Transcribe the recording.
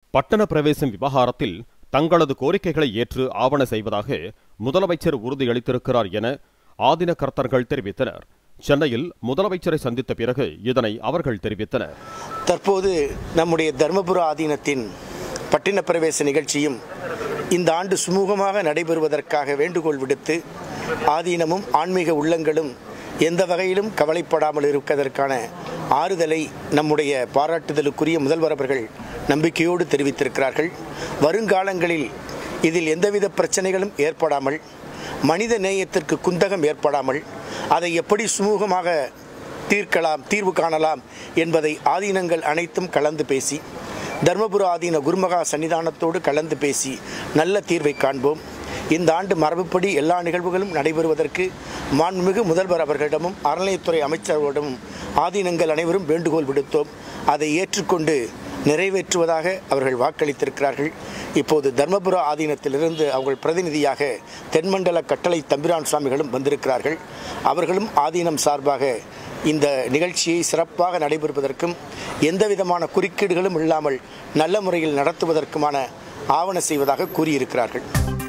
பட்டண பிரவேசம் விவகாரத்தில் தங்களது கோரிக்கைகளை ஏற்று ஆவண செய்வதாக முதலமைச்சர் உறுதியளித்திருக்கிறார் என ஆதின கர்த்தர்கள் தெரிவித்தனர் சென்னையில் முதலமைச்சரை சந்தித்த பிறகு இதனை அவர்கள் தெரிவித்தனர் தற்போது நம்முடைய தர்மபுர ஆதீனத்தின் பட்டின பிரவேச நிகழ்ச்சியும் இந்த ஆண்டு சுமூகமாக நடைபெறுவதற்காக வேண்டுகோள் விடுத்து ஆதீனமும் ஆன்மீக உள்ளங்களும் எந்த வகையிலும் கவலைப்படாமல் இருப்பதற்கான ஆறுதலை நம்முடைய பாராட்டுதலுக்குரிய முதல்வர் அவர்கள் நம்பிக்கையோடு தெரிவித்திருக்கிறார்கள் வருங்காலங்களில் இதில் எந்தவித பிரச்சனைகளும் ஏற்படாமல் மனித நேயத்திற்கு குந்தகம் ஏற்படாமல் அதை எப்படி சுமூகமாக தீர்க்கலாம் தீர்வு காணலாம் என்பதை ஆதீனங்கள் அனைத்தும் கலந்து பேசி தர்மபுர ஆதீன குருமகா சன்னிதானத்தோடு கலந்து பேசி நல்ல தீர்வை காண்போம் இந்த ஆண்டு மரபுப்படி எல்லா நிகழ்வுகளும் நடைபெறுவதற்கு மாண்புமிகு முதல்வர் அவர்களிடமும் அறநிலையத்துறை அமைச்சர்களிடமும் ஆதீனங்கள் அனைவரும் வேண்டுகோள் விடுத்தோம் அதை ஏற்றுக்கொண்டு நிறைவேற்றுவதாக அவர்கள் வாக்களித்திருக்கிறார்கள் இப்போது தர்மபுர ஆதீனத்திலிருந்து அவர்கள் பிரதிநிதியாக தென்மண்டல கட்டளை தம்பிரான் சுவாமிகளும் வந்திருக்கிறார்கள் அவர்களும் ஆதீனம் சார்பாக இந்த நிகழ்ச்சியை சிறப்பாக நடைபெறுவதற்கும் எந்த விதமான குறுக்கீடுகளும் இல்லாமல் நல்ல முறையில் நடத்துவதற்குமான ஆவண செய்வதாக கூறியிருக்கிறார்கள்